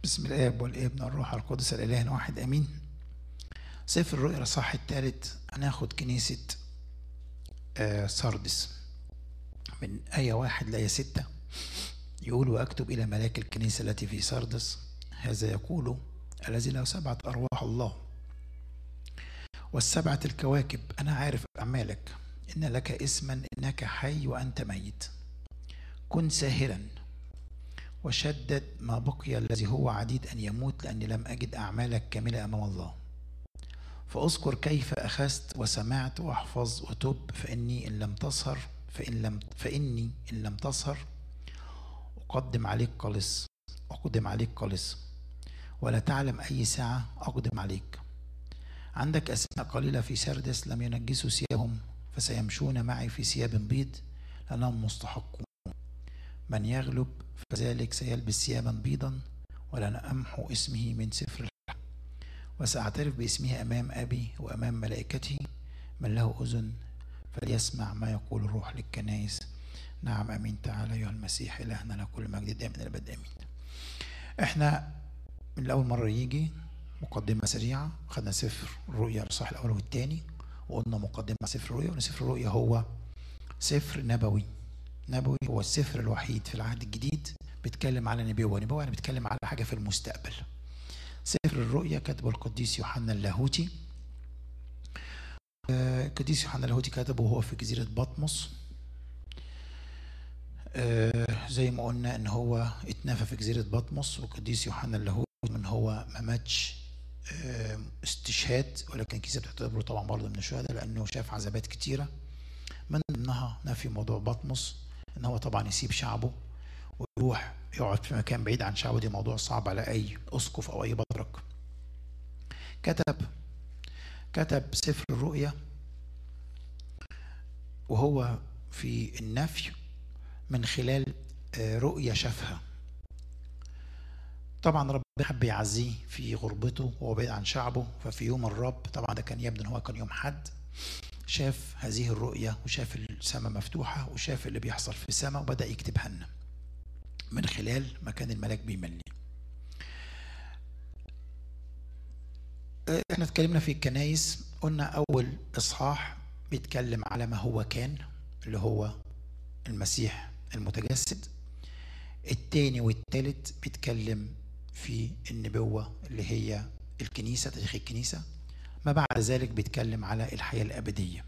بسم الاب والابن والروح القدس الاله واحد امين سفر الرؤيا الاصحاح الثالث هناخد كنيسه آه، سردس من آية واحد لآية ستة يقول وأكتب إلى ملاك الكنيسة التي في سردس هذا يقول الذي له سبعة أرواح الله والسبعة الكواكب أنا عارف أعمالك إن لك اسما إنك حي وأنت ميت كن ساهرا وشدد ما بقي الذي هو عديد أن يموت لأني لم أجد أعمالك كاملة أمام الله فأذكر كيف أخذت وسمعت واحفظ وتب فإني إن لم تسهر فإن لم فإني إن لم تسهر أقدم عليك قلص أقدم عليك قلص ولا تعلم أي ساعة أقدم عليك عندك أسماء قليلة في سردس لم ينجسوا ثيابهم فسيمشون معي في ثياب بيض لأنهم مستحقون من يغلب فذلك سيلبس ثيابا بيضا ولن أمحو اسمه من سفر الحياة وسأعترف باسمه أمام أبي وأمام ملائكته من له أذن فليسمع ما يقول الروح للكنائس نعم أمين تعالى أيها المسيح إلهنا له كل مجد دائما إلى الأبد آمين احنا من أول مرة يجي مقدمة سريعة خدنا سفر الرؤيا الإصحاح الأول والثاني وقلنا مقدمة سفر الرؤيا وإن سفر الرؤيا هو سفر نبوي نبوي هو السفر الوحيد في العهد الجديد بيتكلم على نبوة نبوة يعني بيتكلم على حاجة في المستقبل سفر الرؤيا كتبه القديس يوحنا اللاهوتي آه، القديس يوحنا اللاهوتي كتبه وهو في جزيرة بطمس آه، زي ما قلنا ان هو اتنفى في جزيرة بطمس والقديس يوحنا اللاهوتي ان هو ما ماتش آه، استشهاد ولكن الكنيسة بتعتبره طبعا برضه من الشهداء لانه شاف عذابات كتيرة من ضمنها نفي موضوع بطمس ان هو طبعا يسيب شعبه ويروح يقعد في مكان بعيد عن شعبه دي موضوع صعب على اي اسقف او اي بطرك كتب كتب سفر الرؤيا وهو في النفي من خلال آه، رؤيا شافها طبعا ربنا حب يعزيه في غربته وهو بعيد عن شعبه ففي يوم الرب طبعا ده كان يبدو ان هو كان يوم حد شاف هذه الرؤيا وشاف السماء مفتوحة وشاف اللي بيحصل في السماء وبدأ يكتبها لنا من خلال ما كان الملاك بيملي احنا اتكلمنا في الكنايس قلنا اول اصحاح بيتكلم على ما هو كان اللي هو المسيح المتجسد التاني والتالت بيتكلم في النبوة اللي هي الكنيسة تاريخ الكنيسة ما بعد ذلك بيتكلم على الحياة الأبدية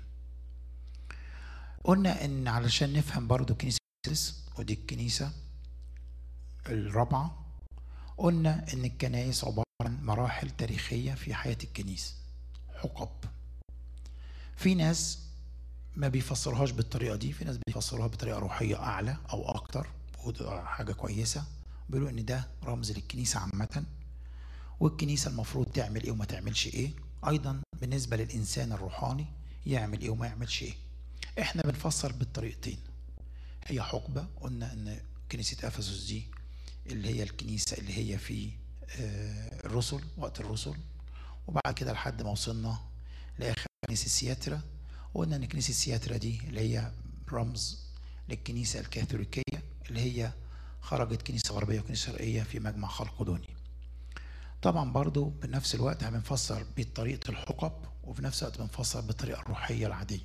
قلنا ان علشان نفهم برضو كنيسة القدس ودي الكنيسة الرابعة قلنا ان الكنائس عبارة عن مراحل تاريخية في حياة الكنيسة حقب في ناس ما بيفسروهاش بالطريقة دي في ناس بيفسروها بطريقة روحية أعلى أو أكتر وده حاجة كويسة بيقولوا إن ده رمز للكنيسة عامة والكنيسة المفروض تعمل إيه وما تعملش إيه أيضا بالنسبة للإنسان الروحاني يعمل إيه وما يعملش إيه إحنا بنفسر بالطريقتين هي حقبة قلنا إن كنيسة أفسس دي اللي هي الكنيسة اللي هي في آه، الرسل وقت الرسل وبعد كده لحد ما وصلنا لآخر كنيسة سياترا وقلنا إن كنيسة سياترا دي اللي هي رمز للكنيسة الكاثوليكية اللي هي خرجت كنيسة غربية وكنيسة شرقية في مجمع خلقدوني طبعا برضو بنفس الوقت بنفسر بطريقة الحقب وفي نفس الوقت بنفسر بالطريقة الروحية العادية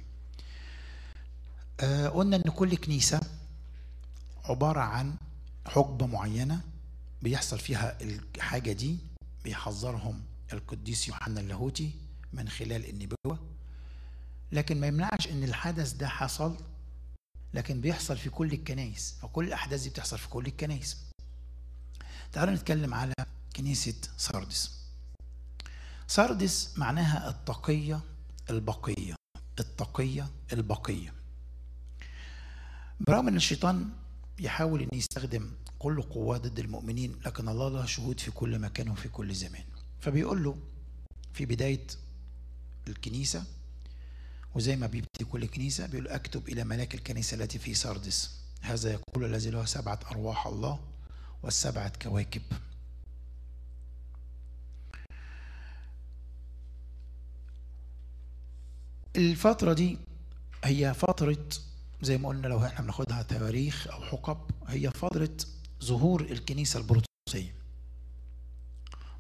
آه قلنا إن كل كنيسة عبارة عن حقبة معينة بيحصل فيها الحاجة دي بيحذرهم القديس يوحنا اللاهوتي من خلال النبوة لكن ما يمنعش ان الحدث ده حصل لكن بيحصل في كل الكنائس فكل الاحداث دي بتحصل في كل الكنائس تعالوا نتكلم على كنيسة ساردس ساردس معناها التقية البقية التقية البقية برغم ان الشيطان يحاول ان يستخدم كل قواه ضد المؤمنين لكن الله له شهود في كل مكان وفي كل زمان فبيقول له في بداية الكنيسة وزي ما بيبتدي كل كنيسة بيقول أكتب إلى ملاك الكنيسة التي في سردس هذا يقول الذي له سبعة أرواح الله والسبعة كواكب الفترة دي هي فترة زي ما قلنا لو احنا بناخدها تواريخ أو حقب هي فترة ظهور الكنيسة البروتستانتية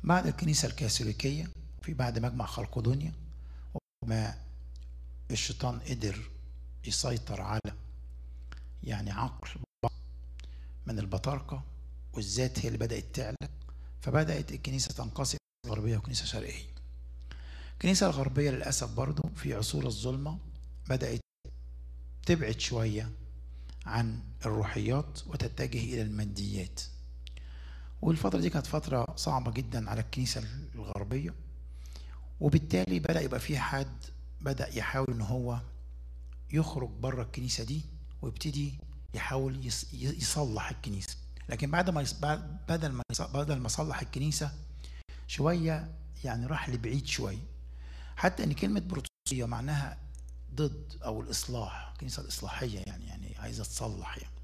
بعد الكنيسة الكاثوليكية في بعد مجمع خلقدونيا وما الشيطان قدر يسيطر على يعني عقل بعض من البطاركة والذات هي اللي بدأت تعلى فبدأت الكنيسة تنقسم غربية وكنيسة شرقية الكنيسة الغربية للأسف برضو في عصور الظلمة بدأت تبعد شوية عن الروحيات وتتجه إلى الماديات والفترة دي كانت فترة صعبة جدا على الكنيسة الغربية وبالتالي بدأ يبقى في حد بدأ يحاول إن هو يخرج بره الكنيسة دي ويبتدي يحاول يصلح الكنيسة لكن بعد ما بدل ما بدل ما صلح الكنيسة شوية يعني راح لبعيد شوية حتى ان كلمة بروتستانتية معناها ضد او الاصلاح الكنيسة الاصلاحية يعني يعني عايزة تصلح يعني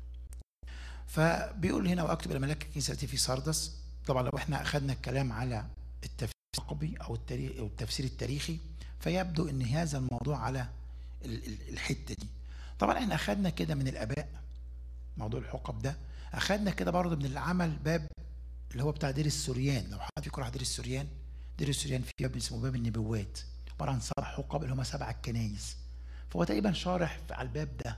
فبيقول هنا واكتب الى ملاك الكنيسة التي في ساردس طبعا لو احنا اخذنا الكلام على التفسير العقبي او التاريخ او التفسير التاريخي فيبدو ان هذا الموضوع على الحتة دي طبعا احنا اخذنا كده من الاباء موضوع الحقب ده اخذنا كده برضه من العمل باب اللي هو بتاع دير السوريان لو حد فيكم راح دير السوريان دير السوريان في باب اسمه باب النبوات عباره عن سبع حقب اللي هم سبع الكنايس فهو تقريبا شارح على الباب ده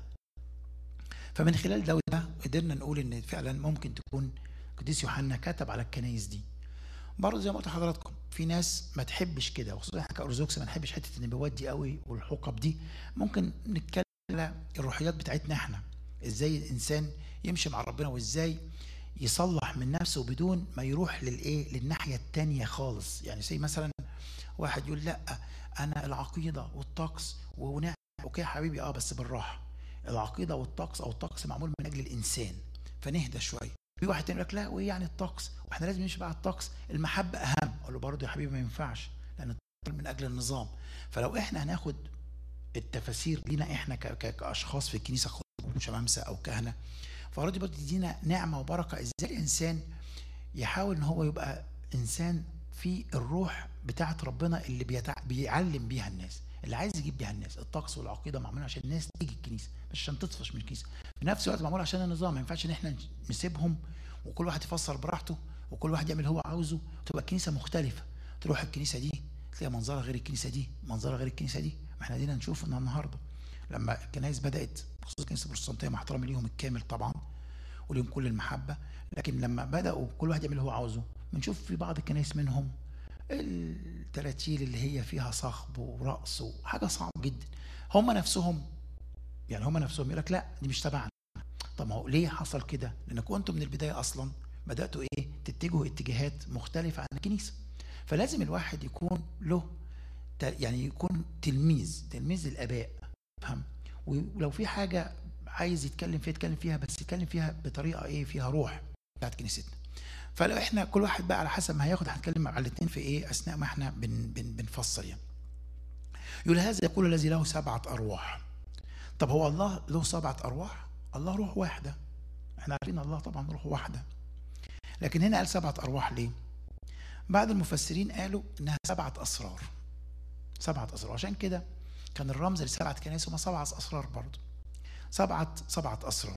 فمن خلال ده وده قدرنا نقول ان فعلا ممكن تكون قديس يوحنا كتب على الكنايس دي برضه زي ما قلت لحضراتكم في ناس ما تحبش كده وخصوصا احنا كارثوذكس ما نحبش حته النبوات دي قوي والحقب دي ممكن نتكلم على الروحيات بتاعتنا احنا ازاي الانسان يمشي مع ربنا وازاي يصلح من نفسه بدون ما يروح للايه للناحيه الثانيه خالص يعني زي مثلا واحد يقول لا انا العقيده والطقس ونعم اوكي يا حبيبي اه بس بالراحه العقيده والطقس او الطقس معمول من اجل الانسان فنهدى شويه في واحد تاني يقول لك لا وايه يعني الطقس واحنا لازم نمشي بقى الطقس المحبه اهم اقول له برضه يا حبيبي ما ينفعش لان الطقس من اجل النظام فلو احنا هناخد التفاسير لينا احنا كاشخاص في الكنيسه شمامسه او كهنه فرضي برضه تدينا نعمه وبركه ازاي الانسان يحاول ان هو يبقى انسان في الروح بتاعت ربنا اللي بيتع... بيعلم بيها الناس اللي عايز يجيب بيها الناس الطقس والعقيده معمولين عشان الناس تيجي الكنيسه مش عشان تطفش من الكنيسه في نفس الوقت معمول عشان النظام ما ينفعش ان احنا نسيبهم وكل واحد يفسر براحته وكل واحد يعمل اللي هو عاوزه تبقى الكنيسه مختلفه تروح الكنيسه دي تلاقي منظرها غير الكنيسه دي منظرها غير الكنيسه دي ما احنا دينا نشوف النهارده لما الكنائس بدات خصوصا الكنيسه البروتستانتيه مع احترامي ليهم الكامل طبعا وليهم كل المحبه لكن لما بداوا كل واحد يعمل اللي هو عاوزه بنشوف في بعض الكنائس منهم التراتيل اللي هي فيها صخب ورقص وحاجه صعبه جدا هم نفسهم يعني هم نفسهم يقول لك لا دي مش تبعنا طب ما هو ليه حصل كده؟ لانكم انتم من البدايه اصلا بداتوا ايه؟ تتجهوا اتجاهات مختلفه عن الكنيسه فلازم الواحد يكون له يعني يكون تلميذ تلميذ للاباء فهم ولو في حاجه عايز يتكلم فيها يتكلم فيها بس يتكلم فيها بطريقه ايه فيها روح بتاعت كنيستنا فلو احنا كل واحد بقى على حسب ما هياخد هنتكلم على الاثنين في ايه اثناء ما احنا بن بن بنفسر يعني يقول هذا يقول الذي له سبعه ارواح طب هو الله له سبعه ارواح الله روح واحده احنا عارفين الله طبعا روح واحده لكن هنا قال سبعه ارواح ليه بعض المفسرين قالوا انها سبعه اسرار سبعه اسرار عشان كده كان الرمز لسبعه كنائس هما سبعه اسرار برضه سبعه سبعه اسرار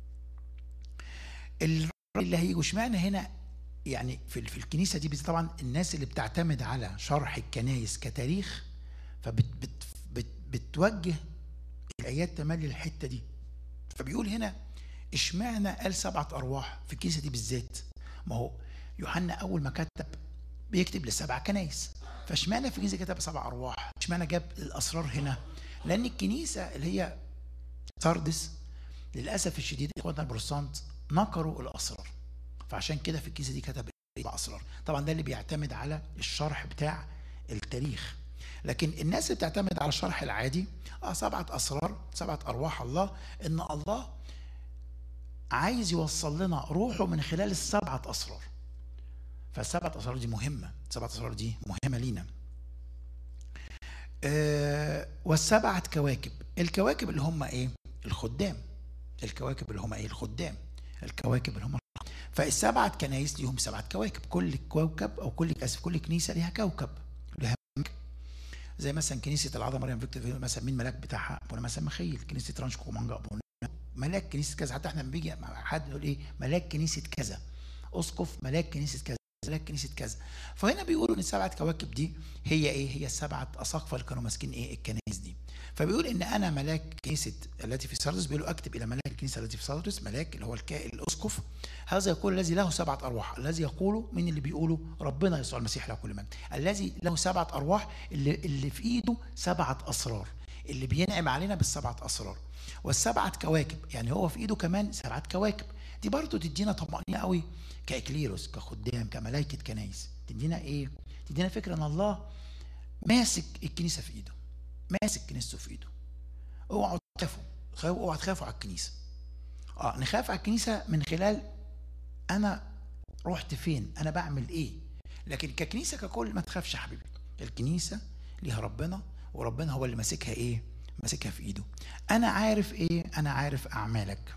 اللي هيجوا اشمعنى هنا يعني في في الكنيسه دي طبعا الناس اللي بتعتمد على شرح الكنايس كتاريخ فبتوجه الايات تملي للحته دي فبيقول هنا اشمعنى قال سبعه ارواح في الكنيسه دي بالذات ما هو يوحنا اول ما كتب بيكتب لسبع كنايس فاشمعنى في الكنيسه كتب سبع ارواح اشمعنى جاب الاسرار هنا لان الكنيسه اللي هي ساردس للاسف الشديد اخواتنا البروتستانت نكروا الاسرار فعشان كده في الكنيسه دي كتب اسرار طبعا ده اللي بيعتمد على الشرح بتاع التاريخ لكن الناس اللي بتعتمد على الشرح العادي اه سبعه اسرار سبعه ارواح الله ان الله عايز يوصل لنا روحه من خلال السبعه اسرار فالسبعه اسرار دي مهمه السبعه اسرار دي مهمه لينا آه والسبعه كواكب الكواكب اللي هم ايه الخدام الكواكب اللي هم ايه الخدام الكواكب اللي هم فالسبعه كنايس ليهم سبعه كواكب كل كوكب او كل اسف كل كنيسه ليها كوكب لها زي مثلا كنيسه العذراء مريم فيكتور مثلا مين ملاك بتاعها ابونا مثلا مخيل كنيسه رانشكو مانجا ابونا ملاك كنيسه كذا حتى احنا لما بيجي حد يقول ايه ملاك كنيسه كذا اسقف ملاك كنيسه كذا ملاك كنيسه كذا فهنا بيقولوا ان السبعه كواكب دي هي ايه هي السبعه اساقفه اللي كانوا ماسكين ايه الكنائس دي فبيقول ان انا ملاك كنيسه التي في ساردس بيقولوا اكتب الى ملاك الكنيسه التي في ساردس ملاك اللي هو الكائن الاسقف هذا يقول الذي له سبعه ارواح الذي يقول من اللي بيقولوا ربنا يسوع المسيح له كل مجد الذي له سبعه ارواح اللي اللي في ايده سبعه اسرار اللي بينعم علينا بالسبعه اسرار والسبعه كواكب يعني هو في ايده كمان سبعه كواكب دي برضه تدينا طمأنينة قوي كإكليروس كخدام كملائكة كنايس تدينا إيه؟ تدينا فكرة إن الله ماسك الكنيسة في إيده ماسك كنيسته في إيده اوعوا تخافوا خافوا- اوعوا تخافوا على الكنيسة اه نخاف على الكنيسة من خلال أنا رحت فين؟ أنا بعمل إيه؟ لكن ككنيسة ككل ما تخافش يا حبيبي الكنيسة ليها ربنا وربنا هو اللي ماسكها إيه؟ ماسكها في إيده أنا عارف إيه؟ أنا عارف أعمالك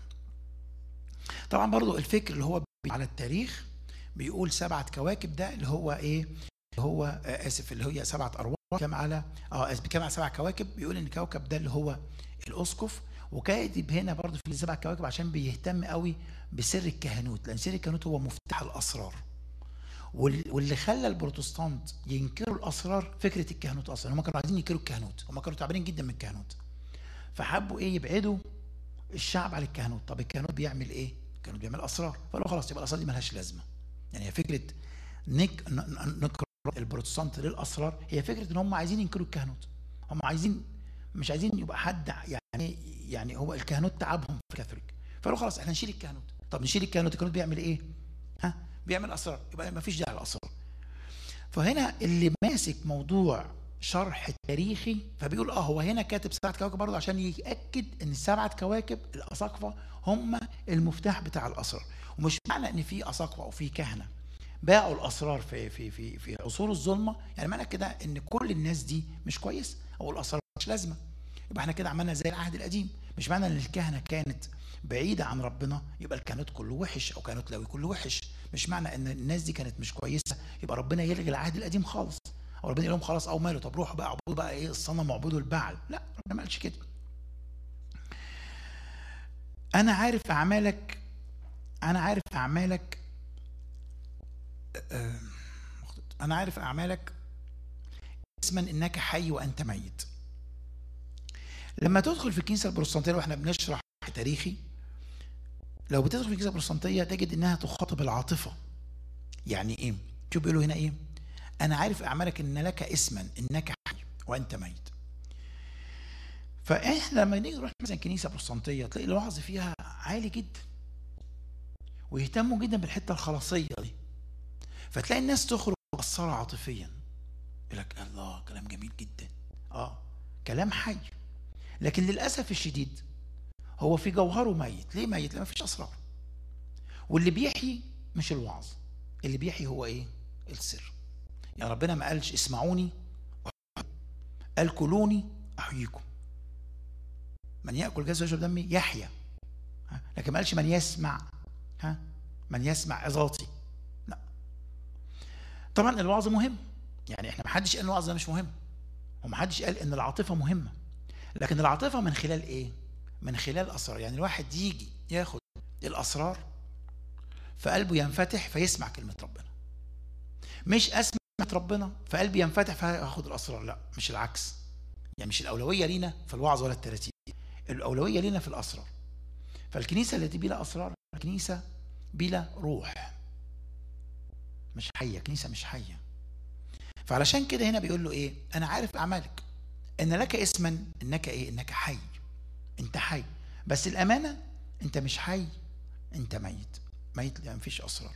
طبعا برضو الفكر اللي هو بي- على التاريخ بيقول سبعة كواكب ده اللي هو ايه اللي هو آه، اسف اللي هي سبعة ارواح كام على اه اسف كام على سبع كواكب بيقول ان الكوكب ده اللي هو الاسقف وكاتب هنا برضو في السبع كواكب عشان بيهتم قوي بسر الكهنوت لان سر الكهنوت هو مفتاح الاسرار وال- واللي خلى البروتستانت ينكروا الاسرار فكره الكهنوت اصلا هم كانوا عايزين ينكروا الكهنوت هم كانوا تعبانين جدا من الكهنوت فحبوا ايه يبعدوا الشعب عن الكهنوت طب الكهنوت بيعمل ايه الكهنوت بيعمل اسرار فقالوا خلاص يبقى الاسرار دي ملهاش لازمه يعني هي فكره نك ن- ن- نكر البروتستانت للاسرار هي فكره ان هم عايزين ينكروا الكهنوت هم عايزين مش عايزين يبقى حد يعني يعني هو الكهنوت تعبهم في الكاثوليك فقالوا خلاص احنا نشيل الكهنوت طب نشيل الكهنوت الكهنوت بيعمل ايه ها بيعمل اسرار يبقى ما فيش داعي للاسرار فهنا اللي ماسك موضوع شرح تاريخي فبيقول اه هو هنا كاتب سبعة كواكب برضه عشان يأكد ان السبعة كواكب الأساقفة هم المفتاح بتاع الأسرار ومش معنى ان في أساقفة او في كهنة باعوا الأسرار في في في في عصور الظلمة يعني معنى كده ان كل الناس دي مش كويس او الأسرار مش لازمة يبقى احنا كده عملنا زي العهد القديم مش معنى ان الكهنة كانت بعيدة عن ربنا يبقى الكهنوت كله وحش او كهنوت لاوي كله وحش مش معنى ان الناس دي كانت مش كويسة يبقى ربنا يلغي العهد القديم خالص او ربنا يقول لهم خلاص او ماله طب روحوا بقى اعبدوا بقى ايه الصنم واعبدوا البعل لا ربنا ما قالش كده انا عارف اعمالك انا عارف اعمالك آه، انا عارف اعمالك اسما انك حي وانت ميت لما تدخل في الكنيسه البروتستانتيه واحنا بنشرح تاريخي لو بتدخل في الكنيسه البروتستانتيه تجد انها تخاطب العاطفه يعني ايه شوف بيقولوا هنا ايه انا عارف اعمالك ان لك اسما انك حي وانت ميت فاحنا لما نيجي نروح مثلا كنيسه بروتستانتيه تلاقي الوعظ فيها عالي جدا ويهتموا جدا بالحته الخلاصيه دي فتلاقي الناس تخرج مؤثره عاطفيا يقول لك الله كلام جميل جدا اه كلام حي لكن للاسف الشديد هو في جوهره ميت ليه ميت لما فيش اسرار واللي بيحيي مش الوعظ اللي بيحيي هو ايه السر يعني ربنا ما قالش اسمعوني أحييكم. قال كلوني احييكم من ياكل جسد ويشرب دمي يحيا ها؟ لكن ما قالش من يسمع ها من يسمع عظاتي لا طبعا الوعظ مهم يعني احنا ما حدش قال الوعظ ده مش مهم وما حدش قال ان العاطفه مهمه لكن العاطفه من خلال ايه من خلال اسرار يعني الواحد يجي ياخد الاسرار فقلبه ينفتح فيسمع كلمه ربنا مش اسمع ربنا فقلبي ينفتح فهاخد الاسرار لا مش العكس يعني مش الاولويه لينا في الوعظ ولا التراتيب الاولويه لينا في الاسرار فالكنيسه التي بلا اسرار كنيسه بلا روح مش حيه كنيسه مش حيه فعلشان كده هنا بيقول له ايه انا عارف اعمالك ان لك اسما انك ايه انك حي انت حي بس الامانه انت مش حي انت ميت ميت لان مفيش اسرار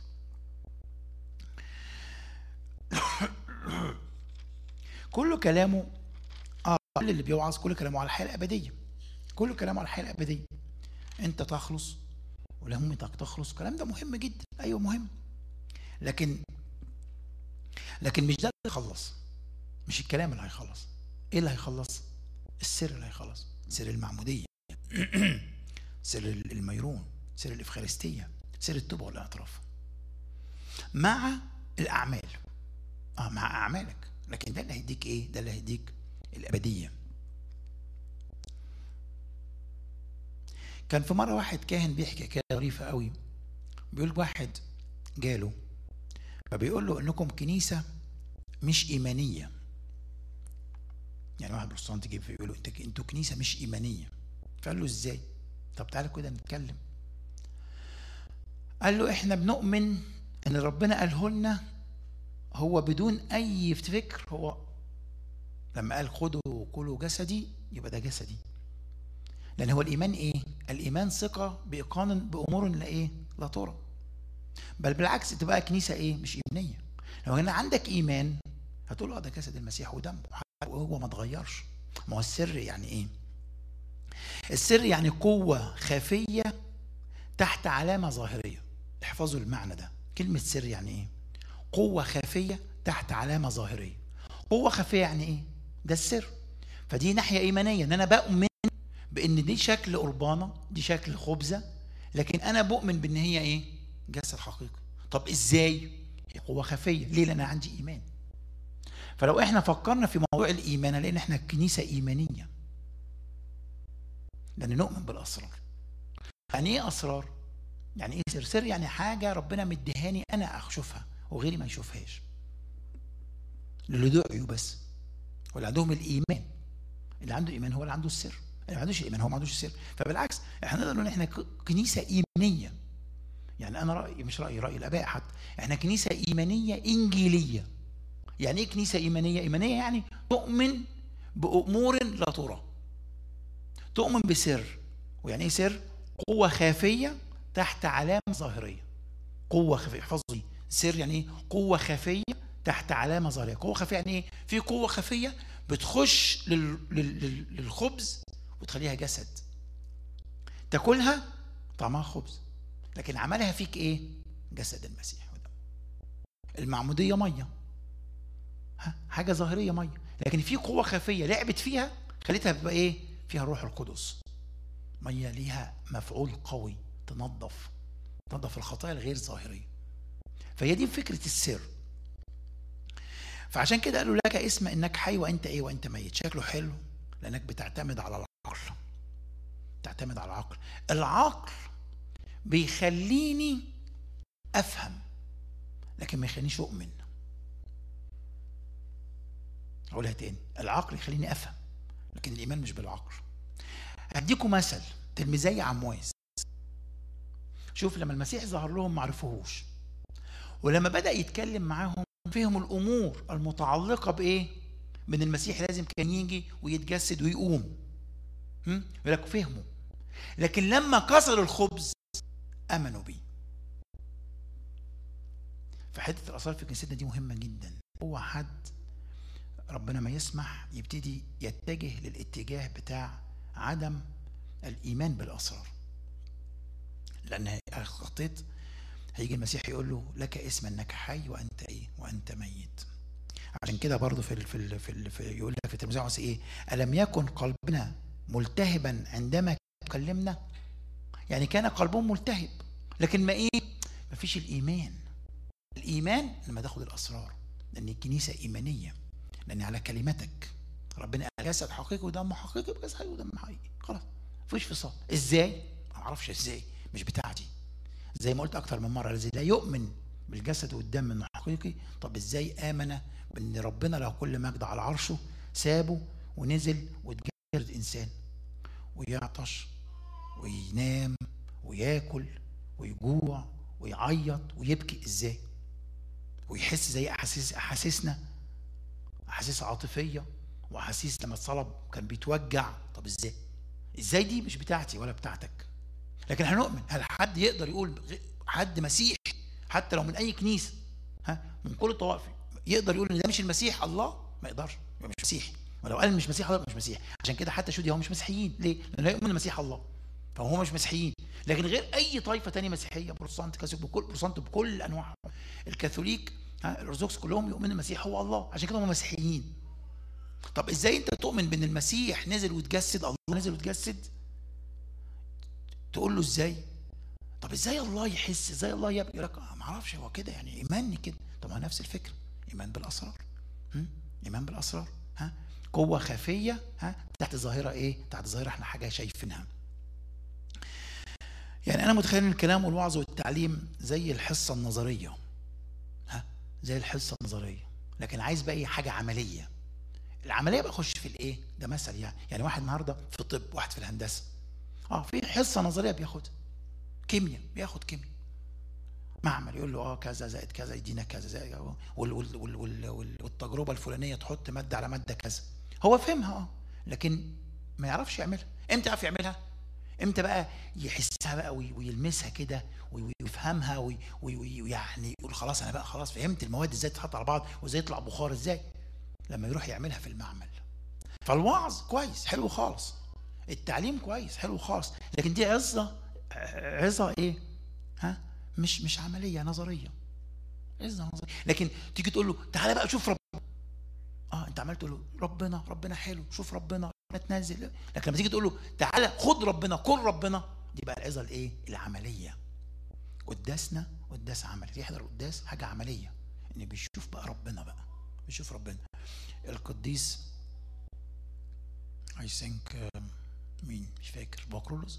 كل كلامه اه كل اللي بيوعظ كل كلامه على الحياه الابديه كل كلامه على الحياه الابديه انت تخلص ولهمتك تخلص الكلام ده مهم جدا ايوه مهم لكن لكن مش ده اللي هيخلص مش الكلام اللي هيخلص ايه اللي هيخلص السر اللي هيخلص سر المعموديه سر الميرون سر الافخارستيه سر التوبه والاعتراف مع الاعمال اه مع اعمالك لكن ده اللي هيديك ايه ده اللي هيديك الابديه كان في مره واحد كاهن بيحكي حكايه ظريفه قوي بيقول واحد جاله فبيقول له انكم كنيسه مش ايمانيه يعني واحد بروتستانت يجي يقول له انت انتوا كنيسه مش ايمانيه فقال له ازاي طب تعالى كده نتكلم قال له احنا بنؤمن ان ربنا قاله لنا هو بدون اي فكر هو لما قال خدوا وكلوا جسدي يبقى ده جسدي لان هو الايمان ايه الايمان ثقه بايقان بامور لا ايه لا ترى بل بالعكس تبقى كنيسه ايه مش ايمانيه لو كان عندك ايمان هتقول اه ده جسد المسيح ودمه وهو ما اتغيرش ما هو السر يعني ايه السر يعني قوه خفيه تحت علامه ظاهريه احفظوا المعنى ده كلمه سر يعني ايه قوه خفيه تحت علامه ظاهريه قوه خفيه يعني ايه ده السر فدي ناحيه ايمانيه ان انا بؤمن بان دي شكل قربانه دي شكل خبزه لكن انا بؤمن بان هي ايه جسد حقيقي طب ازاي هي قوه خفيه ليه لان انا عندي ايمان فلو احنا فكرنا في موضوع الايمان لان احنا كنيسه ايمانيه لان نؤمن بالاسرار يعني ايه اسرار يعني ايه سر سر يعني حاجه ربنا مديهاني انا اشوفها وغيري ما يشوفهاش اللي دعيوا بس واللي عندهم الايمان اللي عنده ايمان هو اللي عنده السر اللي ما عندوش ايمان هو ما عندوش السر فبالعكس احنا نقدر نقول احنا كنيسه ايمانيه يعني انا رايي مش رايي راي الاباء حتى احنا كنيسه ايمانيه انجيليه يعني ايه كنيسه ايمانيه ايمانيه يعني تؤمن بامور لا ترى تؤمن بسر ويعني ايه سر قوه خافيه تحت علامه ظاهريه قوه خفيه احفظوا دي سر يعني ايه قوه خفيه تحت علامه ظاهريه قوه خفيه يعني ايه في قوه خفيه بتخش لل... لل... للخبز وتخليها جسد تاكلها طعمها خبز لكن عملها فيك ايه جسد المسيح المعموديه ميه حاجه ظاهريه ميه لكن في قوه خفيه لعبت فيها خليتها تبقى ايه فيها الروح القدس ميه ليها مفعول قوي تنظف تنظف الخطايا الغير ظاهريه فهي دي فكره السر فعشان كده قالوا لك اسم انك حي وانت ايه وانت ميت شكله حلو لانك بتعتمد على العقل تعتمد على العقل العقل بيخليني افهم لكن ما يخلينيش اؤمن اقولها تاني العقل يخليني افهم لكن الايمان مش بالعقل هديكم مثل تلميذي عمواس شوف لما المسيح ظهر لهم ما عرفوهوش ولما بدا يتكلم معاهم فهم الامور المتعلقه بايه من المسيح لازم كان يجي ويتجسد ويقوم يقول لك فهموا لكن لما كسر الخبز امنوا بيه فحته الاسرار في كنيستنا دي مهمه جدا هو حد ربنا ما يسمح يبتدي يتجه للاتجاه بتاع عدم الايمان بالاسرار لان خطيت هيجي المسيح يقول له لك اسم انك حي وانت ايه وانت ميت عشان كده برضه في ال في ال في, ال في يقول لك في التلميذ ايه الم يكن قلبنا ملتهبا عندما كلمنا يعني كان قلبهم ملتهب لكن ما ايه ما فيش الايمان الايمان لما تاخد الاسرار لان الكنيسه ايمانيه لان على كلمتك ربنا قال جسد حقيقي ودم حقيقي يبقى جسد حقيقي ودم حقيقي خلاص مفيش فصال ازاي ما اعرفش ازاي مش بتاعتي زي ما قلت اكتر من مره الذي لا يؤمن بالجسد والدم انه حقيقي طب ازاي امن بان ربنا له كل مجد على عرشه سابه ونزل واتجسد انسان ويعطش وينام وياكل ويجوع ويعيط ويبكي ازاي ويحس زي احاسيس احاسيسنا احاسيس عاطفيه واحاسيس لما اتصلب كان بيتوجع طب ازاي ازاي دي مش بتاعتي ولا بتاعتك لكن هنؤمن هل حد يقدر يقول حد مسيحي حتى لو من اي كنيسه ها من كل الطوائف يقدر يقول ان ده مش المسيح الله ما يقدرش يبقى مش مسيحي ولو قال مش مسيحي الله مش مسيحي عشان كده حتى شو هم مش مسيحيين ليه؟ لانه لا يؤمن المسيح الله فهم مش مسيحيين لكن غير اي طائفه ثانيه مسيحيه بروتستانت كاثوليك بكل بروتستانت بكل انواعهم الكاثوليك الارثوذكس كلهم يؤمنوا المسيح هو الله عشان كده هم مسيحيين طب ازاي انت تؤمن بان المسيح نزل وتجسد الله نزل وتجسد تقول له ازاي طب ازاي الله يحس ازاي الله يبقى يقول لك ما اعرفش هو كده يعني ايماني كده طب ما نفس الفكره ايمان بالاسرار ايمان بالاسرار ها قوه خفيه ها تحت ظاهره ايه تحت ظاهره احنا حاجه شايفينها يعني انا متخيل ان الكلام والوعظ والتعليم زي الحصه النظريه ها زي الحصه النظريه لكن عايز بقى ايه حاجه عمليه العمليه بقى اخش في الايه ده مثل يعني يعني واحد النهارده في الطب واحد في الهندسه اه في حصه نظريه بياخدها كيمياء بياخد كيمياء معمل يقول له اه كذا زائد كذا يدينا كذا زائد وال وال وال وال وال والتجربه الفلانيه تحط ماده على ماده كذا هو فهمها اه لكن ما يعرفش يعملها امتى يعرف يعملها امتى بقى يحسها بقى وي- ويلمسها كده وي- ويفهمها وي- وي- ويعني يقول خلاص انا بقى خلاص فهمت المواد ازاي تتحط على بعض وازاي يطلع بخار ازاي لما يروح يعملها في المعمل فالوعظ كويس حلو خالص التعليم كويس حلو خالص لكن دي عظه عظه ايه ها مش مش عمليه نظريه عظه نظريه لكن تيجي تقول له تعالى بقى شوف ربنا اه انت عمال تقول له ربنا ربنا حلو شوف ربنا ربنا تنزل لكن لما تيجي تقول له تعالى خد ربنا كل ربنا دي بقى العظه الايه العمليه قداسنا قداس عملي اللي يحضر قداس حاجه عمليه ان بيشوف بقى ربنا بقى بيشوف ربنا القديس اي ثينك مين مش فاكر بوكرولوس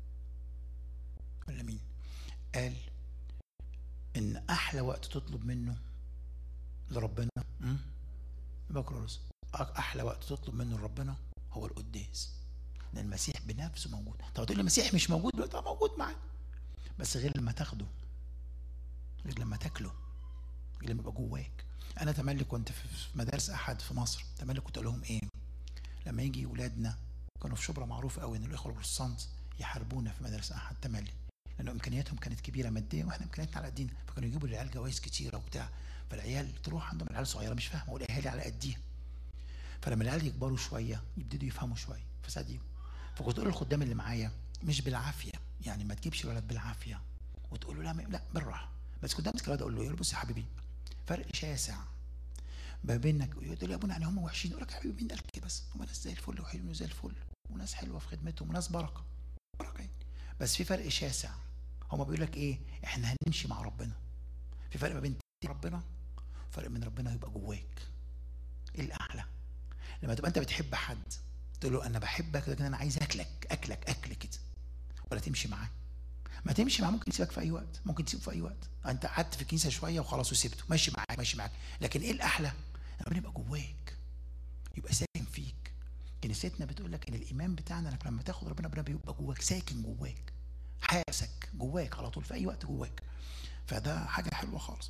ولا مين قال ان احلى وقت تطلب منه لربنا م? بوكرولوس أك- احلى وقت تطلب منه لربنا هو القداس لان المسيح بنفسه موجود طب تقول لي المسيح مش موجود دلوقتي آه موجود معاك بس غير لما تاخده غير لما تاكله غير لما يبقى جواك انا تملي كنت في في مدارس احد في مصر تملي كنت اقول لهم ايه لما يجي ولادنا كانوا في شبرا معروف قوي ان الاخوه البروتستانت يحاربونا في مدارس احد تملي لان امكانياتهم كانت كبيره ماديا واحنا امكانياتنا على قدينا فكانوا يجيبوا للعيال جوائز كتيره وبتاع فالعيال تروح عندهم العيال صغيره مش فاهمه والاهالي على قديها فلما العيال يكبروا شويه يبتدوا يفهموا شويه فساعات يجوا فكنت اقول للخدام اللي معايا مش بالعافيه يعني ما تجيبش الولد بالعافيه وتقول له لا لا بالراحه بس كنت امسك الولد اقول له يقول له بص يا حبيبي فرق شاسع ما بينك يقول لي يا ابونا يعني هم وحشين يقول لك يا حبيبي مين قال كده بس هم ناس زي الفل وحلوين زي الفل وناس حلوه في خدمتهم وناس بركه بركه يعني. بس في فرق شاسع هما بيقول لك ايه احنا هنمشي مع ربنا في فرق ما بين ربنا وفرق من ربنا يبقى جواك ايه الاحلى لما تبقى انت بتحب حد تقول له انا بحبك لكن انا عايز اكلك اكلك اكل كده ولا تمشي معاه ما تمشي معاه ممكن يسيبك في اي وقت ممكن تسيبه في اي وقت انت قعدت في الكنيسه شويه وخلاص وسبته ماشي معاك ماشي معاك لكن ايه الاحلى ربنا يبقى جواك يبقى ساكن فيك كنيستنا بتقول لك ان الايمان بتاعنا انك لما تاخد ربنا ربنا بيبقى جواك ساكن جواك حاسك جواك على طول في اي وقت جواك فده حاجه حلوه خالص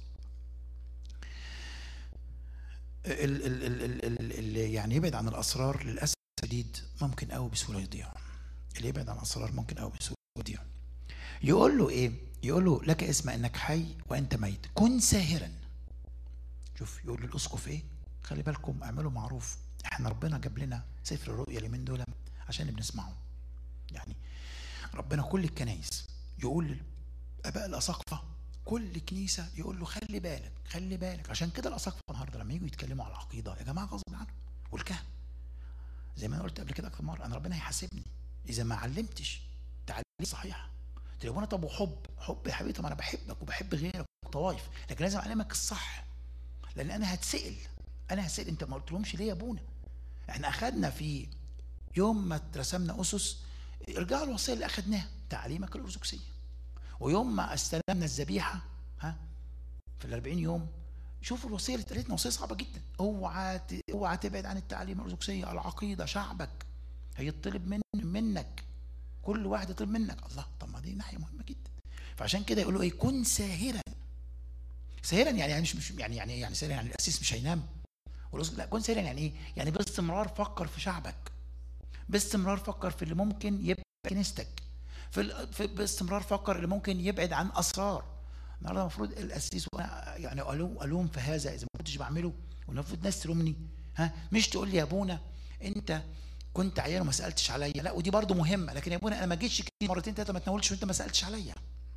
ال- ال- ال- ال- ال- اللي يعني يبعد عن الاسرار للاسف الشديد ممكن قوي بسهوله يضيع اللي يبعد عن الاسرار ممكن قوي بسهوله يضيع يقول له ايه يقول له لك اسم انك حي وانت ميت كن ساهرا شوف يقول للاسقف ايه خلي بالكم اعملوا معروف احنا ربنا جاب لنا سفر الرؤيا اليومين دول عشان بنسمعه يعني ربنا كل الكنايس يقول لاباء الاساقفه كل كنيسه يقول له خلي بالك خلي بالك عشان كده الاساقفه النهارده لما يجوا يتكلموا على العقيده يا جماعه غصب عنهم والكهنه زي ما انا قلت قبل كده اكتر مره انا ربنا هيحاسبني اذا ما علمتش تعليم صحيح تقول طب وحب حب يا حبيبي طب انا بحبك وبحب غيرك طوائف لكن لازم اعلمك الصح لان انا هتسال انا هتسال انت ما قلتلهمش ليه يا ابونا احنا اخذنا في يوم ما رسمنا اسس ارجعوا الوصيه اللي اخذناها تعليمك الارثوذكسيه ويوم ما استلمنا الذبيحه ها في ال 40 يوم شوفوا الوصيه اللي اتقالت لنا وصيه صعبه جدا اوعى ت- اوعى تبعد عن التعليم الارثوذكسيه العقيده شعبك هيطلب من منك كل واحد يطلب منك الله طب ما دي ناحيه مهمه جدا فعشان كده يقولوا ايه كن ساهرا ساهرا يعني يعني مش مش يعني يعني إيه؟ يعني ساهرا يعني الاسيس مش هينام والأسقف- لا كن ساهرا يعني ايه يعني باستمرار فكر في شعبك باستمرار فكر في اللي ممكن يبقى كنيستك في, ال- في باستمرار فكر اللي ممكن يبعد عن اسرار النهارده المفروض الاسيس وانا يعني الوم الوم في هذا اذا ما كنتش بعمله والمفروض ناس تلومني ها مش تقول لي يا ابونا انت كنت عيان وما سالتش عليا لا ودي برضو مهمه لكن يا ابونا انا ما جيتش كتير مرتين ثلاثه ما تناولتش وانت ما سالتش عليا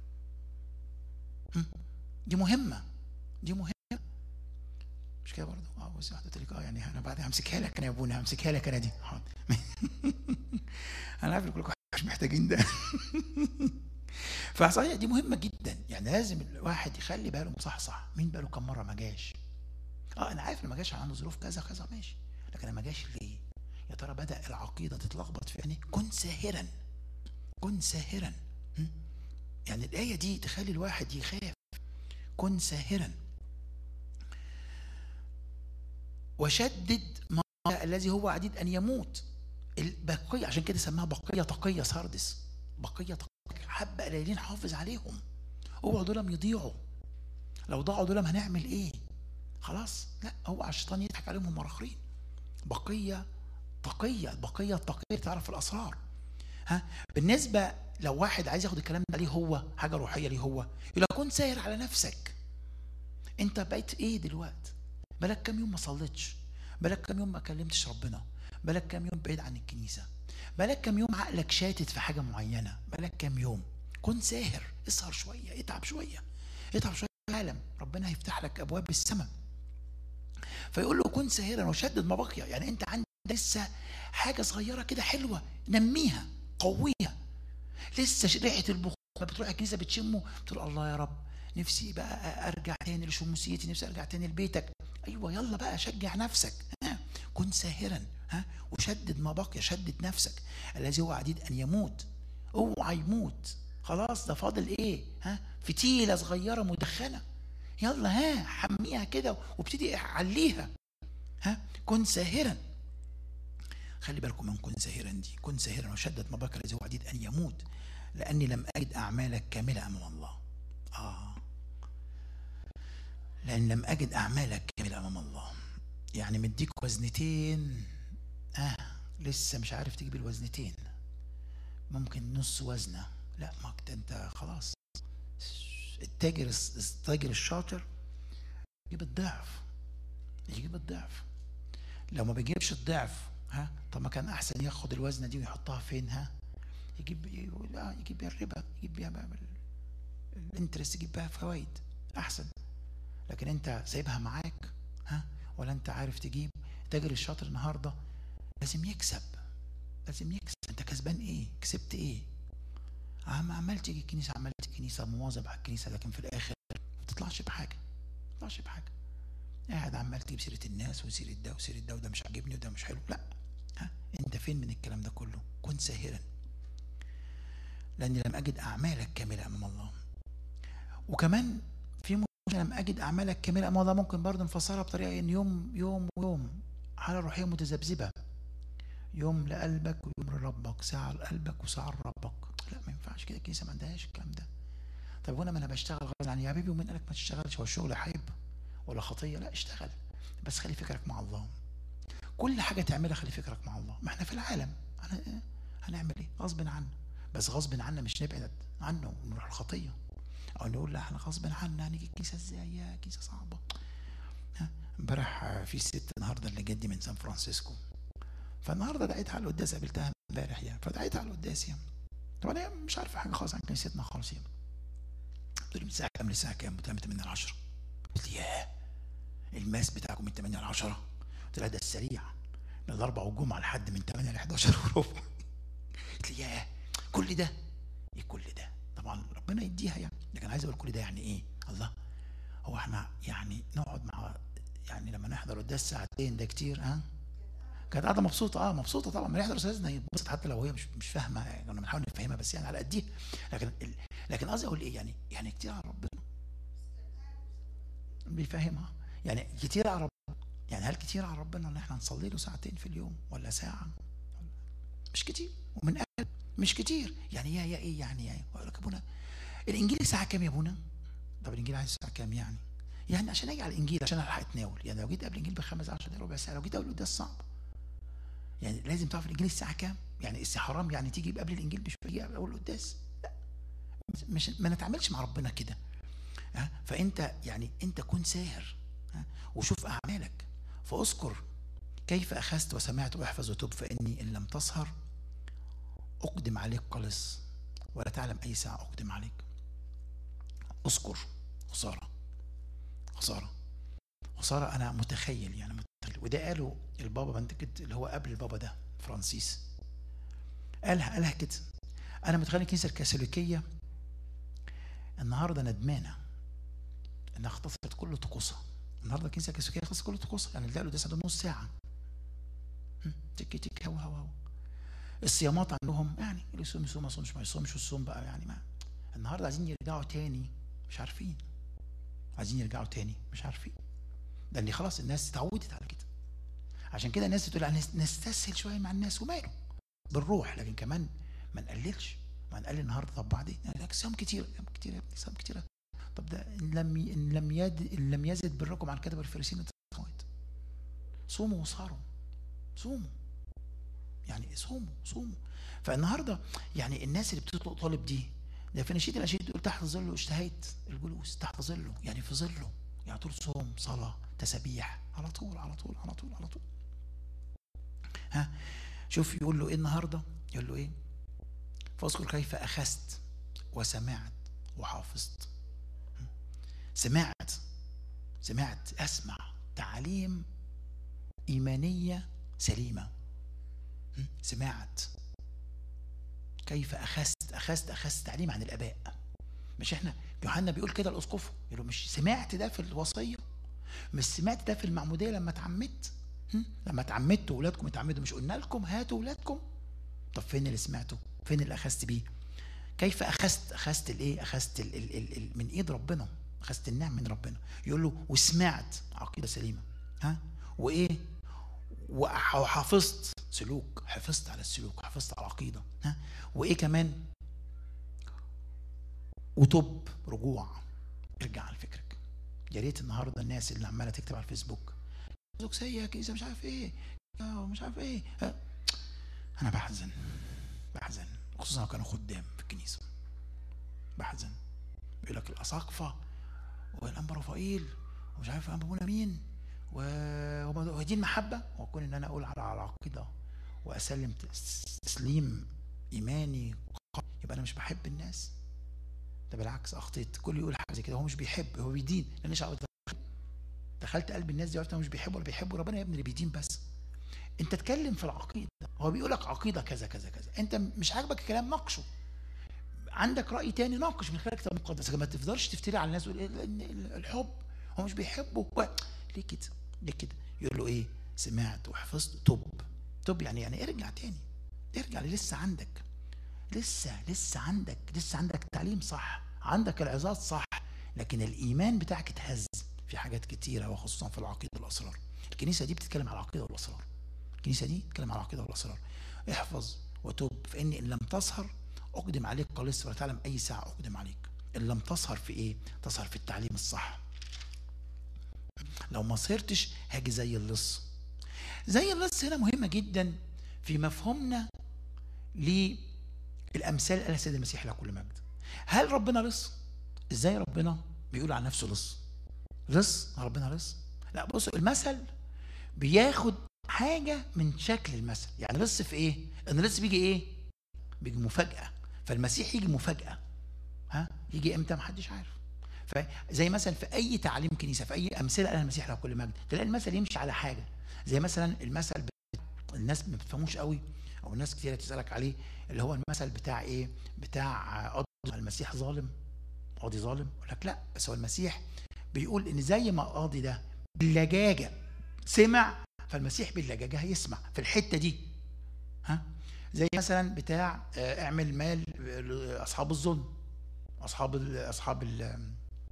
هم؟ دي مهمه دي مهمه مش كده برضه اه بص واحده تقول لك اه يعني انا بعد همسكها لك انا يا ابونا همسكها لك انا دي حاضر انا عارف إن كلكم مش محتاجين ده فصحيح دي مهمه جدا يعني لازم الواحد يخلي باله صح صح مين باله كم مره ما جاش اه انا عارف انه ما جاش عنده ظروف كذا كذا ماشي لكن انا ما جاش ليه يا ترى بدا العقيده تتلخبط في يعني كن ساهرا كن ساهرا م? يعني الايه دي تخلي الواحد يخاف كن ساهرا وشدد ما الذي هو عديد ان يموت البقيه عشان كده سماها بقيه تقيه ساردس بقيه تقيه حبه قليلين حافظ عليهم اوعوا دول يضيعوا لو ضاعوا دول هنعمل ايه خلاص لا هو الشيطان يضحك عليهم هم اخرين بقيه تقيه البقيه التقيه تعرف الاسرار ها بالنسبه لو واحد عايز ياخد الكلام ده ليه هو حاجه روحيه ليه هو يقول لك كن ساير على نفسك انت بقيت ايه دلوقتي بقالك كام يوم ما صليتش بقالك كام يوم ما كلمتش ربنا بقالك كام يوم بعيد عن الكنيسه بقالك كام يوم عقلك شاتت في حاجه معينه بقالك كام يوم كن ساهر اسهر شويه اتعب شويه اتعب شويه في العالم ربنا هيفتح لك ابواب السماء فيقول له كن ساهرا وشدد ما بقي يعني انت عندك لسه حاجه صغيره كده حلوه نميها قويها لسه ريحه البخور ما بتروح الكنيسه بتشمه بتقول الله يا رب نفسي بقى ارجع تاني لشموسيتي نفسي ارجع تاني لبيتك ايوه يلا بقى شجع نفسك ها كن ساهرا ها وشدد ما بقي شدد نفسك الذي هو عديد ان يموت اوعى يموت خلاص ده فاضل ايه ها فتيله صغيره مدخنه يلا ها حميها كده وابتدي عليها ها كن ساهرا خلي بالكم من كن ساهرا دي كن ساهرا وشدد ما بقي الذي هو عديد ان يموت لاني لم اجد اعمالك كامله امام الله اه لان لم اجد اعمالك كامله امام الله يعني مديك وزنتين اه لسه مش عارف تجيب الوزنتين ممكن نص وزنه لا ما انت خلاص التاجر التاجر الشاطر يجيب الضعف يجيب الضعف لو ما بيجيبش الضعف ها طب ما كان احسن ياخد الوزنه دي ويحطها فين ها يجيب يجيب بيها الربا يجيب بيها الانترست يجيب بيها فوائد احسن لكن انت سايبها معاك ها ولا انت عارف تجيب التاجر الشاطر النهارده لازم يكسب لازم يكسب انت كسبان ايه كسبت ايه عم عمال تيجي الكنيسه عمال تيجي الكنيسه مواظب على الكنيسه لكن في الاخر ما تطلعش بحاجه ما تطلعش بحاجه قاعد عمال تجيب سيره الناس وسيره ده وسيره ده وده مش عاجبني وده مش حلو لا ها انت فين من الكلام ده كله كن ساهرا لاني لم اجد اعمالك كامله امام الله وكمان في مشكله لم اجد اعمالك كامله امام الله ممكن برضه نفسرها بطريقه ان يوم يوم ويوم حاله روحيه متذبذبه يوم لقلبك ويوم لربك ساعه لقلبك وساعه لربك لا ما ينفعش كده الكنيسه ما عندهاش الكلام ده طب وانا ما انا بشتغل غصب عني يا حبيبي ومين قالك ما تشتغلش هو الشغل عيب ولا خطيه لا اشتغل بس خلي فكرك مع الله كل حاجه تعملها خلي فكرك مع الله ما احنا في العالم هنعمل ايه غصب عنا بس غصب عنا مش نبعد عنه ونروح الخطيه او نقول لا احنا غصب عنا هنيجي الكنيسه ازاي يا كنيسه صعبه امبارح في ست النهارده اللي جدي من سان فرانسيسكو فالنهارده دعيتها على القداس قابلتها امبارح يعني فدعيتها على القداس يعني طبعا هي مش عارفه حاجه خالص عن كنيستنا خالص يعني قلت لي من الساعه كام للساعه كام؟ قلت لها من 8 ل 10 قلت لي ياه الماس بتاعكم من 8 ل 10 قلت لها ده السريع من الاربع والجمعه لحد من 8 ل 11 وربع قلت لي ياه كل ده ايه كل ده؟ طبعا ربنا يديها يعني لكن عايز اقول كل ده يعني ايه؟ الله هو احنا يعني نقعد مع يعني لما نحضر قداس ساعتين ده كتير ها؟ كانت قاعده مبسوطه اه مبسوطه طبعا ما يحضر استاذنا يتبسط حتى لو هي مش مش فاهمه يعني كنا بنحاول نفهمها بس يعني على قديها لكن لكن قصدي اقول ايه يعني يعني كتير على ربنا بيفهمها يعني كتير على ربنا يعني هل كتير على ربنا ان احنا نصلي له ساعتين في اليوم ولا ساعه مش كتير ومن قلب مش كتير يعني يا يا ايه يعني يا اقول لك ابونا الانجيل الساعه كام يا ابونا طب الانجيل عايز الساعه كام يعني يعني عشان اجي على الانجيل عشان الحق اتناول يعني لو جيت قبل الانجيل بخمس 10 دقايق ربع ساعه لو جيت قبل ده صعب يعني لازم تعرف الانجيل الساعه كام يعني حرام يعني تيجي قبل الانجيل مش بيجي اول القداس لا مش ما نتعاملش مع ربنا كده ها فانت يعني انت كن ساهر ها وشوف اعمالك فاذكر كيف اخذت وسمعت واحفظ وتب فاني ان لم تسهر اقدم عليك قلص ولا تعلم اي ساعه اقدم عليك اذكر خساره خساره خساره انا متخيل يعني متخيل وده قاله البابا بنتكت اللي هو قبل البابا ده فرانسيس قالها قالها كده انا متخيل الكنيسه الكاثوليكيه النهارده ندمانه انها اختصرت كل طقوسها النهارده الكنيسه الكاثوليكيه اختصرت كل طقوسها يعني اللي ده نص ساعه تك تك هوا هوا هوا الصيامات عندهم يعني اللي يصوم يصوم ما يصومش ما يصومش الصوم بقى يعني ما النهارده عايزين يرجعوا تاني مش عارفين عايزين يرجعوا تاني مش عارفين لان خلاص الناس اتعودت على كده عشان كده الناس تقول هنس- نستسهل شويه مع الناس وماله بالروح لكن كمان ما نقللش ما نقلل النهارده طب بعدين يعني لك صيام كتير صيام كتير يا ابني صيام كتير طب ده ان لم ي- ان لم يد ان لم يزد بركم عن كتب الفريسين السماوات صوموا وصاروا صوموا يعني صوموا صوموا فالنهارده يعني الناس اللي بتطلق طالب دي ده في نشيد الاناشيد يقول تحت ظله اشتهيت الجلوس تحت ظله يعني في ظله يعني طول صوم صلاه تسابيح على طول على طول على طول على طول ها شوف يقول له ايه النهارده يقول له ايه فاذكر كيف اخذت وسمعت وحافظت سمعت سمعت اسمع تعليم ايمانيه سليمه سمعت كيف اخذت اخذت اخذت تعليم عن الاباء مش احنا يوحنا بيقول كده الاسقف يقول له مش سمعت ده في الوصيه مش سمعت ده في المعموديه لما اتعمدت هم؟ لما اتعمدتوا واولادكم اتعمدوا مش قلنا لكم هاتوا اولادكم طب فين اللي سمعته فين اللي اخذت بيه كيف اخذت اخذت الايه اخذت ال ال ال ال من ايد ربنا اخذت النعم من ربنا يقول له وسمعت عقيده سليمه ها وايه وح- وحافظت سلوك حفظت على السلوك حفظت على العقيده ها وايه كمان وتب رجوع ارجع على فكرك يا ريت النهارده الناس اللي عماله تكتب على الفيسبوك زوج سيء كيسه مش عارف ايه آه، مش عارف ايه آه. انا بحزن بحزن خصوصا لو كانوا خدام في الكنيسه بحزن بيقول لك الاساقفه والانبا رفائيل ومش عارف انبا مين و- وما- ودي المحبه واكون ان انا اقول على على العقيده واسلم تس- تسليم ايماني قوي، يبقى انا مش بحب الناس ده بالعكس اخطيت كل يقول حاجه زي كده هو مش بيحب هو بيدين لان شعب دخلت قلب الناس دي عرفت إنهم مش بيحبوا ولا بيحبوا ربنا يا ابني اللي بيدين بس انت اتكلم في العقيده هو بيقول لك عقيده كذا كذا كذا انت مش عاجبك الكلام ناقشه عندك راي تاني ناقش من خلال الكتاب المقدس لكن ما تفضلش تفتري على الناس وتقول إيه إن الحب هو مش بيحبه و... ليه كده ليه كده يقول له ايه سمعت وحفظت تب تب يعني يعني ارجع تاني ارجع لسه عندك لسه لسه عندك لسه عندك تعليم صح عندك العظات صح لكن الايمان بتاعك اتهز في حاجات كتيره وخصوصا في العقيده والاسرار الكنيسه دي بتتكلم على العقيده والاسرار الكنيسه دي بتتكلم على العقيده والاسرار احفظ وتوب فان ان لم تسهر اقدم عليك قليص ولا تعلم اي ساعه اقدم عليك ان لم تسهر في ايه تسهر في التعليم الصح لو ما سهرتش هاجي زي اللص زي اللص هنا مهمه جدا في مفهومنا للامثال اللي قالها السيد المسيح له كل مجد هل ربنا لص ازاي ربنا بيقول عن نفسه لص لص ربنا لص لا بصوا المثل بياخد حاجه من شكل المثل يعني لص في ايه ان اللص بيجي ايه بيجي مفاجاه فالمسيح يجي مفاجاه ها يجي امتى محدش عارف فزي مثلا في اي تعليم كنيسه في اي امثله قالها المسيح له كل مجد تلاقي المثل يمشي على حاجه زي مثلا المثل بتاع الناس ما بتفهموش قوي او الناس كتير تسالك عليه اللي هو المثل بتاع ايه بتاع قاضي المسيح ظالم قاضي ظالم يقول لك لا بس هو المسيح بيقول ان زي ما القاضي ده باللجاجه سمع فالمسيح باللجاجه هيسمع في الحته دي ها زي مثلا بتاع آه، اعمل مال لاصحاب الظلم اصحاب ال اصحاب ال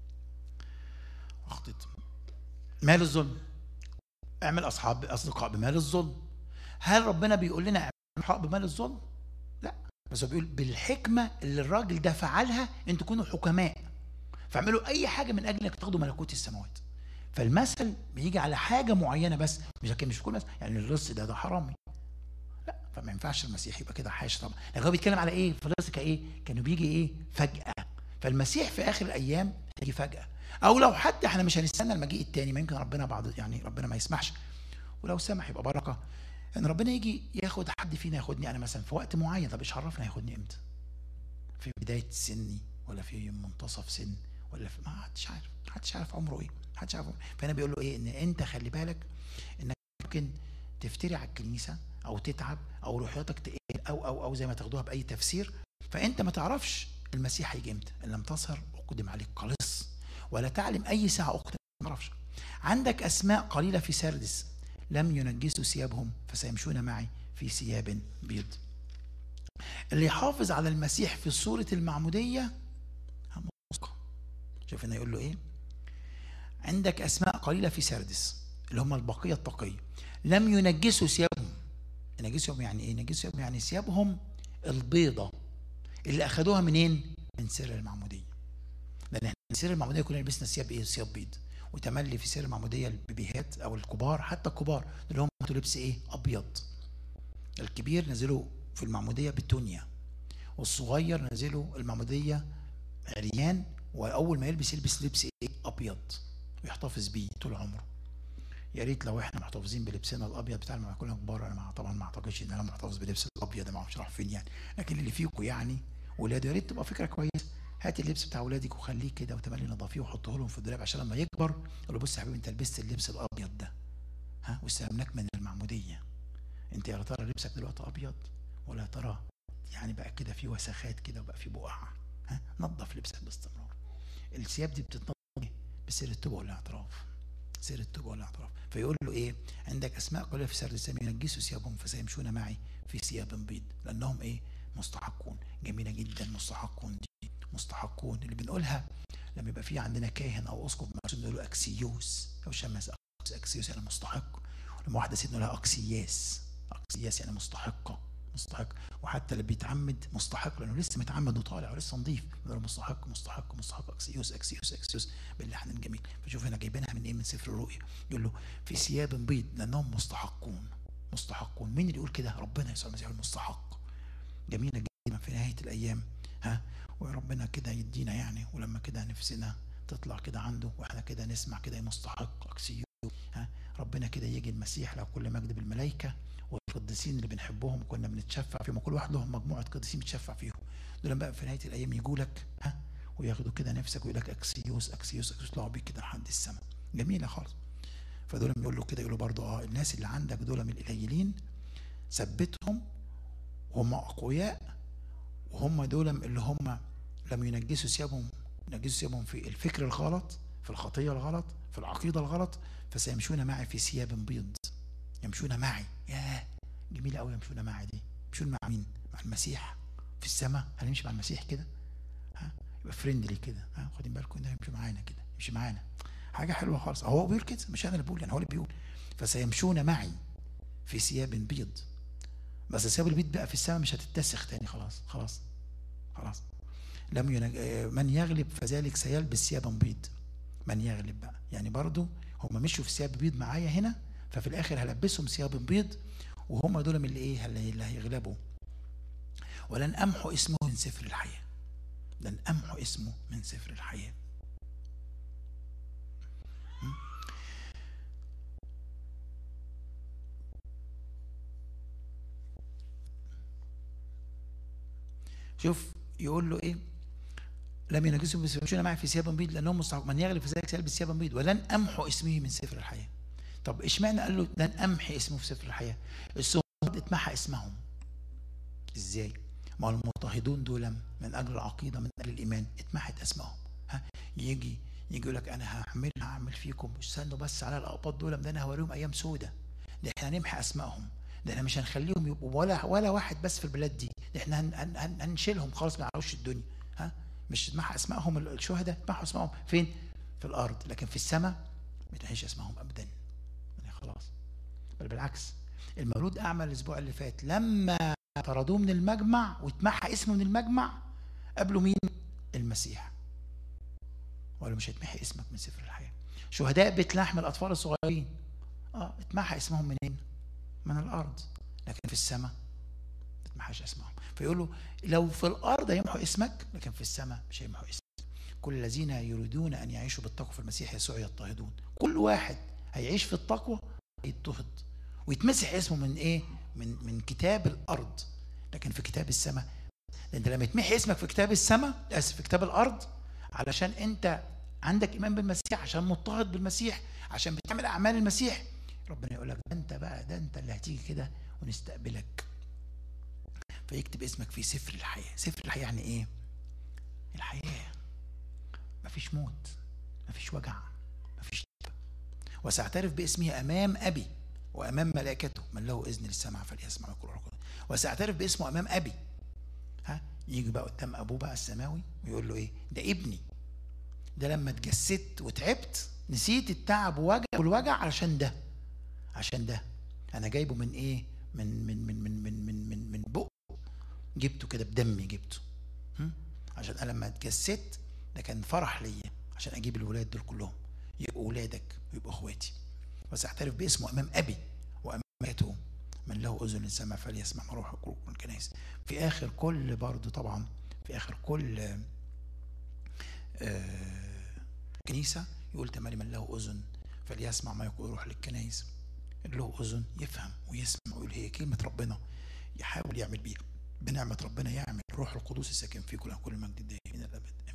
اخطيت مال الظلم اعمل اصحاب اصدقاء بمال الظلم هل ربنا بيقول لنا اعمل اصدقاء بمال الظلم لا بس هو بيقول بالحكمه اللي الراجل ده فعلها ان تكونوا حكماء فاعملوا اي حاجه من اجل انك تاخدوا ملكوت السماوات فالمثل بيجي على حاجه معينه بس مش لكن مش في كل مثل يعني اللص ده ده حرامي لا فما ينفعش المسيح يبقى كده حاش طبعا لكن هو بيتكلم على ايه فلوس كايه كانوا بيجي ايه فجاه فالمسيح في اخر الايام هيجي فجاه او لو حتى احنا مش هنستنى المجيء التاني ما يمكن ربنا بعد يعني ربنا ما يسمحش ولو سمح يبقى بركه ان ربنا يجي ياخد حد فينا ياخدني انا مثلا في وقت معين طب ايش عرفنا هياخدني امتى في بدايه سني ولا في منتصف سن ولا في ما حدش عارف ما حدش عارف عمره ايه ما حدش عارف عمره. فانا بيقول له ايه ان انت خلي بالك انك ممكن تفتري على الكنيسه او تتعب او روحياتك تقل او او او زي ما تاخدوها باي تفسير فانت ما تعرفش المسيح هيجي امتى ان لم تسهر اقدم عليك قلص ولا تعلم اي ساعه اقدم ما تعرفش عندك اسماء قليله في سردس لم ينجسوا ثيابهم فسيمشون معي في ثياب بيض اللي يحافظ على المسيح في صورة المعمودية همسك شوف هنا يقول له ايه عندك اسماء قليلة في سردس اللي هم البقيه التقيه لم ينجسوا ثيابهم ينجسهم يعني ايه ينجسهم يعني ثيابهم البيضه اللي اخذوها منين من سر المعموديه لان احنا من سر المعموديه كلنا لبسنا ثياب ايه ثياب بيض وتملي في سر المعموديه البيبيهات او الكبار حتى الكبار اللي هم لبس ايه ابيض الكبير نزلوا في المعموديه بالتونيا والصغير نزلوا المعموديه عريان واول ما يلبس يلبس لبس ايه ابيض ويحتفظ بيه طول عمره يا ريت لو احنا محتفظين بلبسنا الابيض بتاعنا لما كنا كبار انا طبعا ما اعتقدش ان انا محتفظ بلبس الابيض ما اعرفش راح فين يعني لكن اللي فيكم يعني ولاد يا ريت تبقى فكره كويسه هات اللبس بتاع ولادك وخليه كده وتملي نظافيه وحطه لهم في الدولاب عشان لما يكبر يقول له بص يا حبيبي انت لبست اللبس الابيض ده ها واستلمناك من المعموديه انت يا ترى لبسك دلوقتي ابيض ولا ترى يعني بقى كده في وسخات كده وبقى في بقع ها نظف لبسك باستمرار الثياب دي بتتنظف بسر التوبه والاعتراف سر التوبه والاعتراف فيقول له ايه عندك اسماء قليله في سر السامي ينجسوا ثيابهم فسيمشون معي في ثياب بيض لانهم ايه مستحقون جميله جدا مستحقون دي مستحقون اللي بنقولها لما يبقى في عندنا كاهن او اسقف مقصود نقول له اكسيوس او شمس اكسيوس يعني مستحق لما واحده ست نقول لها اكسياس اكسياس يعني مستحقه مستحق وحتى اللي بيتعمد مستحق لانه لسه متعمد وطالع ولسه نظيف بنقول مستحق مستحق مستحق اكسيوس اكسيوس اكسيوس باللحن الجميل فشوف هنا جايبينها من ايه من سفر الرؤيا يقول له في ثياب بيض لانهم مستحقون مستحقون مين اللي يقول كده ربنا يسوع المسيح المستحق جميله جدا في نهايه الايام ها وربنا كده يدينا يعني ولما كده نفسنا تطلع كده عنده واحنا كده نسمع كده مستحق اكسيوس ها ربنا كده يجي المسيح له كل مجد بالملائكه والقديسين اللي بنحبهم كنا بنتشفع فيهم كل واحد لهم مجموعه قديسين بتشفع فيهم دول بقى في نهايه الايام يجوا لك ها وياخدوا كده نفسك ويقول لك اكسيوس اكسيوس اكسيوس يطلعوا بيك كده لحد السماء جميله خالص فدول بيقول له كده يقولوا برضه اه الناس اللي عندك دول من القليلين ثبتهم وهم اقوياء وهم دول اللي هم لم ينجسوا ثيابهم ينجسوا ثيابهم في الفكر الغلط في الخطيه الغلط في العقيده الغلط فسيمشون معي في ثياب بيض يمشون معي ياه جميلة قوي يمشون معي دي يمشون مع مين مع المسيح في السماء هنمشي مع المسيح كده ها يبقى فريندلي كده ها خدين بالكم ده يمشي معانا كده يمشي معانا حاجة حلوة خالص هو بيقول كده مش أنا اللي بقول يعني هو اللي بيقول فسيمشون معي في ثياب بيض بس الثياب البيض بقى في السماء مش هتتسخ تاني خلاص خلاص خلاص لم ينج... من يغلب فذلك سيلبس ثيابا بيض من يغلب بقى يعني برضو هم مشوا في ثياب بيض معايا هنا ففي الاخر هلبسهم ثياب بيض وهم دول من اللي ايه اللي هيغلبوا ولن امحو اسمه من سفر الحياه لن امحو اسمه من سفر الحياه شوف يقول له ايه لم ينجسوا بسبب معي في ثياب بيض لانهم مستحق من يغلب في ذلك سيلبس ثيابا بيض ولن امحو اسمه من سفر الحياه طب اشمعنى قال له لن امحي اسمه في سفر الحياه الصمود اتمحى اسمهم ازاي ما المضطهدون دول من اجل العقيده من اجل الايمان اتمحت اسمائهم ها يجي يجي يقول لك انا هعمل هعمل فيكم استنوا بس على الاقباط دول ده انا هوريهم ايام سودة ده احنا هنمحي اسمائهم ده احنا مش هنخليهم يبقوا ولا ولا واحد بس في البلاد دي ده احنا هن هن هنشيلهم خالص من عروش الدنيا ها مش تمحى اسمائهم الشهداء تمحوا اسمائهم فين في الارض لكن في السماء ما تنهيش اسمائهم ابدا خلاص بل بالعكس المولود اعمى الاسبوع اللي فات لما طردوه من المجمع واتمحى اسمه من المجمع قبلوا مين المسيح ولا مش هيتمحي اسمك من سفر الحياه شهداء بيت لحم الاطفال الصغيرين اه اتمحى اسمهم منين من الارض لكن في السماء ما تتمحاش اسمهم فيقولوا لو في الارض هيمحوا اسمك لكن في السماء مش هيمحوا اسمك كل الذين يريدون ان يعيشوا بالتقوى في المسيح يسوع يضطهدون كل واحد هيعيش في التقوى هيضطهد ويتمسح اسمه من ايه من من كتاب الارض لكن في كتاب السماء انت لما يتمحي اسمك في كتاب السماء اسف في كتاب الارض علشان انت عندك ايمان بالمسيح عشان مضطهد بالمسيح عشان بتعمل اعمال المسيح ربنا يقول لك ده انت بقى ده انت اللي هتيجي كده ونستقبلك فيكتب اسمك في سفر الحياه سفر الحياه يعني ايه الحياه مفيش موت مفيش وجع مفيش وساعترف باسمه امام ابي وامام ملائكته من له اذن للسمع فليسمع يقول القرآن وساعترف باسمه امام ابي ها يجي بقى قدام ابوه بقى السماوي ويقول له ايه ده ابني ده لما اتجسدت وتعبت نسيت التعب ووجع والوجع علشان ده عشان ده انا جايبه من ايه من من من من من من من, من بقه جبته كده بدمي جبته هم؟ عشان انا لما اتجسدت ده كان فرح ليا عشان اجيب الولاد دول كلهم يبقوا ولادك ويبقوا اخواتي بس اعترف باسمه امام ابي وامام ماتوا من له اذن للسمع فليسمع ما روح القلوب من الكنائس في اخر كل برضه طبعا في اخر كل آه، آه، كنيسه يقول تملي من له اذن فليسمع ما يقول روح للكنائس اللي له اذن يفهم ويسمع ويقول هي كلمه ربنا يحاول يعمل بيها بنعمه ربنا يعمل روح القدوس الساكن في كل كل المجد الدائم الى الابد